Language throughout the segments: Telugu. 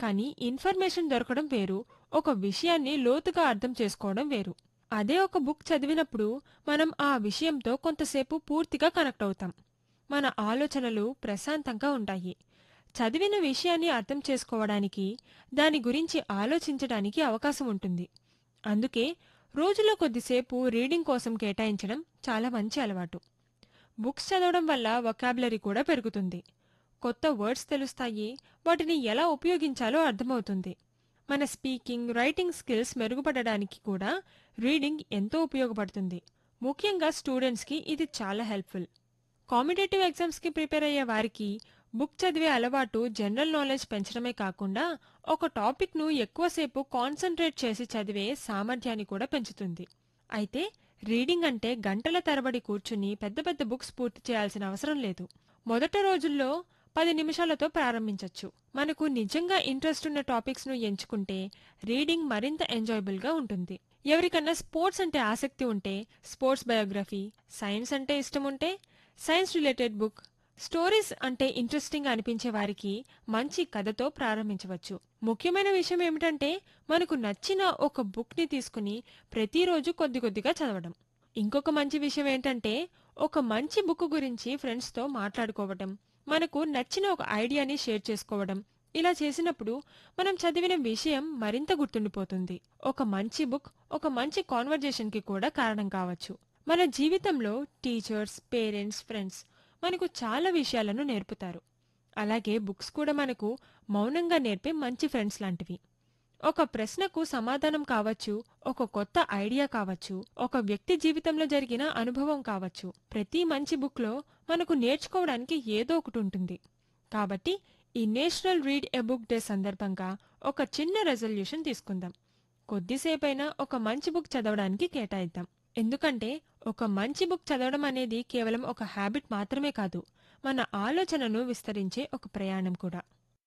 కానీ ఇన్ఫర్మేషన్ దొరకడం వేరు ఒక విషయాన్ని లోతుగా అర్థం చేసుకోవడం వేరు అదే ఒక బుక్ చదివినప్పుడు మనం ఆ విషయంతో కొంతసేపు పూర్తిగా కనెక్ట్ అవుతాం మన ఆలోచనలు ప్రశాంతంగా ఉంటాయి చదివిన విషయాన్ని అర్థం చేసుకోవడానికి దాని గురించి ఆలోచించడానికి అవకాశం ఉంటుంది అందుకే రోజులో కొద్దిసేపు రీడింగ్ కోసం కేటాయించడం చాలా మంచి అలవాటు బుక్స్ చదవడం వల్ల వొకాబులరీ కూడా పెరుగుతుంది కొత్త వర్డ్స్ తెలుస్తాయి వాటిని ఎలా ఉపయోగించాలో అర్థమవుతుంది మన స్పీకింగ్ రైటింగ్ స్కిల్స్ మెరుగుపడడానికి కూడా రీడింగ్ ఎంతో ఉపయోగపడుతుంది ముఖ్యంగా స్టూడెంట్స్కి ఇది చాలా హెల్ప్ఫుల్ కాంపిటేటివ్ ఎగ్జామ్స్కి ప్రిపేర్ అయ్యే వారికి బుక్ చదివే అలవాటు జనరల్ నాలెడ్జ్ పెంచడమే కాకుండా ఒక టాపిక్ను ఎక్కువసేపు కాన్సన్ట్రేట్ చేసి చదివే సామర్థ్యాన్ని కూడా పెంచుతుంది అయితే రీడింగ్ అంటే గంటల తరబడి కూర్చుని పెద్ద పెద్ద బుక్స్ పూర్తి చేయాల్సిన అవసరం లేదు మొదట రోజుల్లో పది నిమిషాలతో ప్రారంభించవచ్చు మనకు నిజంగా ఇంట్రెస్ట్ ఉన్న టాపిక్స్ను ఎంచుకుంటే రీడింగ్ మరింత ఎంజాయబుల్గా ఉంటుంది ఎవరికన్నా స్పోర్ట్స్ అంటే ఆసక్తి ఉంటే స్పోర్ట్స్ బయోగ్రఫీ సైన్స్ అంటే ఇష్టం ఉంటే సైన్స్ రిలేటెడ్ బుక్ స్టోరీస్ అంటే ఇంట్రెస్టింగ్ అనిపించే వారికి మంచి కథతో ప్రారంభించవచ్చు ముఖ్యమైన విషయం ఏమిటంటే మనకు నచ్చిన ఒక బుక్ని తీసుకుని ప్రతిరోజు కొద్ది కొద్దిగా చదవడం ఇంకొక మంచి విషయం ఏంటంటే ఒక మంచి బుక్ గురించి ఫ్రెండ్స్తో మాట్లాడుకోవడం మనకు నచ్చిన ఒక ఐడియాని షేర్ చేసుకోవడం ఇలా చేసినప్పుడు మనం చదివిన విషయం మరింత గుర్తుండిపోతుంది ఒక మంచి బుక్ ఒక మంచి కాన్వర్జేషన్కి కూడా కారణం కావచ్చు మన జీవితంలో టీచర్స్ పేరెంట్స్ ఫ్రెండ్స్ మనకు చాలా విషయాలను నేర్పుతారు అలాగే బుక్స్ కూడా మనకు మౌనంగా నేర్పే మంచి ఫ్రెండ్స్ లాంటివి ఒక ప్రశ్నకు సమాధానం కావచ్చు ఒక కొత్త ఐడియా కావచ్చు ఒక వ్యక్తి జీవితంలో జరిగిన అనుభవం కావచ్చు ప్రతి మంచి బుక్లో మనకు నేర్చుకోవడానికి ఏదో ఒకటి ఉంటుంది కాబట్టి ఈ national read a book day సందర్భంగా ఒక చిన్న రెజల్యూషన్ తీసుకుందాం కొద్దిసేపైనా ఒక మంచి బుక్ చదవడానికి కేటాయిద్దాం ఎందుకంటే ఒక మంచి బుక్ చదవడం అనేది కేవలం ఒక హ్యాబిట్ మాత్రమే కాదు మన ఆలోచనను విస్తరించే ఒక ప్రయాణం కూడా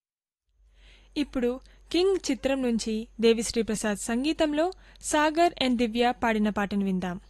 ఇప్పుడు కింగ్ చిత్రం నుంచి దేవిశ్రీ ప్రసాద్ సంగీతంలో సాగర్ అండ్ దివ్య పాడిన పాటను విందాం